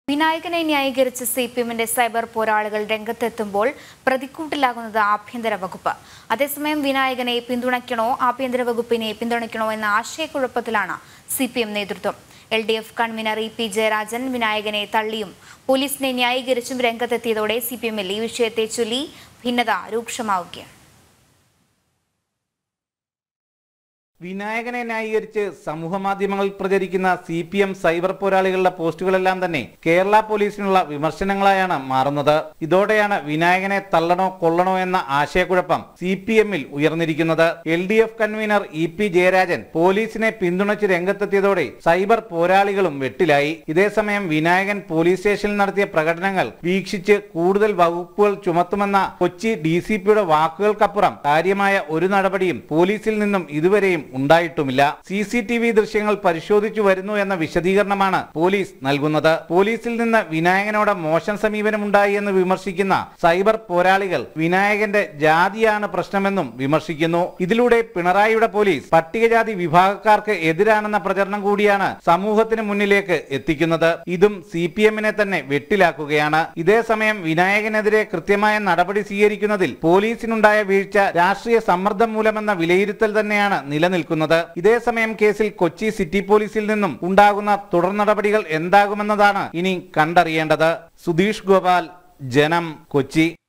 വിനായകനെ ന്യായീകരിച്ച് C P എമ്മിന്റെ cyber പോരാളികൾ രംഗത്തെത്തുമ്പോൾ പ്രതിക്കൂട്ടിലാകുന്നത് ആഭ്യന്തര വകുപ്പ് അതേസമയം വിനായകനെ പിന്തുണയ്ക്കണോ ആഭ്യന്തര വകുപ്പിനെ പിന്തുണയ്ക്കണോ എന്ന ആശയക്കുഴപ്പത്തിലാണ് സി പി എം നേതൃത്വം L D F convener E P Jayarajan വിനായകനെ തള്ളിയും പോലീസിനെ ന്യായീകരിച്ചും രംഗത്തെത്തിയതോടെ സി പി എമ്മിൽ ഈ വിഷയത്തെ ചൊല്ലി ഭിന്നത രൂക്ഷമാവുകയാണ് വിനായകനെ ന്യായീകരിച്ച് സമൂഹമാധ്യമങ്ങളിൽ പ്രചരിക്കുന്ന സി പി എം സൈബർ പോരാളികളുടെ പോസ്റ്റുകളെല്ലാം തന്നെ കേരള പോലീസിനുള്ള വിമർശനങ്ങളായാണ് മാറുന്നത് ഇതോടെയാണ് വിനായകനെ തള്ളണോ കൊള്ളണോ എന്ന ആശയക്കുഴപ്പം സി പി എമ്മിൽ ഉയർന്നിരിക്കുന്നത് L D F convener E P Jayarajan പോലീസിനെ പിന്തുണച്ച് രംഗത്തെത്തിയതോടെ സൈബർ പോരാളികളും വെട്ടിലായി ഇതേസമയം വിനായകൻ പോലീസ് സ്റ്റേഷനിൽ നടത്തിയ പ്രകടനങ്ങൾ വീക്ഷിച്ച് കൂടുതൽ വകുപ്പുകൾ ചുമത്തുമെന്ന കൊച്ചി ഡി സി പിയുടെ വാക്കുകൾക്കപ്പുറം കാര്യമായ ഒരു നടപടിയും പോലീസിൽ നിന്നും ഇതുവരെയും ഉണ്ടായിട്ടുമില്ല സി സി ടി വി ദൃശ്യങ്ങൾ പരിശോധിച്ചു വരുന്നു എന്ന വിശദീകരണമാണ് പോലീസ് നൽകുന്നത് പോലീസിൽ നിന്ന് വിനായകനോട് മോശം സമീപനമുണ്ടായി എന്ന് വിമർശിക്കുന്ന സൈബർ പോരാളികൾ വിനായകന്റെ ജാതിയാണ് പ്രശ്നമെന്നും വിമർശിക്കുന്നു ഇതിലൂടെ പിണറായിയുടെ പോലീസ് പട്ടികജാതി വിഭാഗക്കാർക്ക് എതിരാണെന്ന പ്രചരണം കൂടിയാണ് സമൂഹത്തിന് മുന്നിലേക്ക് എത്തിക്കുന്നത് ഇതും സി പി എമ്മിനെ തന്നെ വെട്ടിലാക്കുകയാണ് ഇതേസമയം വിനായകനെതിരെ കൃത്യമായ നടപടി സ്വീകരിക്കുന്നതിൽ പോലീസിനുണ്ടായ വീഴ്ച രാഷ്ട്രീയ സമ്മർദ്ദം മൂലമെന്ന വിലയിരുത്തൽ തന്നെയാണ് നിലനിൽക്കുന്നത് ഇതേസമയം കേസിൽ കൊച്ചി സിറ്റി പോലീസിൽ നിന്നും ഉണ്ടാകുന്ന തുടർ നടപടികൾ എന്താകുമെന്നതാണ് ഇനി കണ്ടറിയേണ്ടത് സുധീഷ് ഗോപാൽ ജനം കൊച്ചി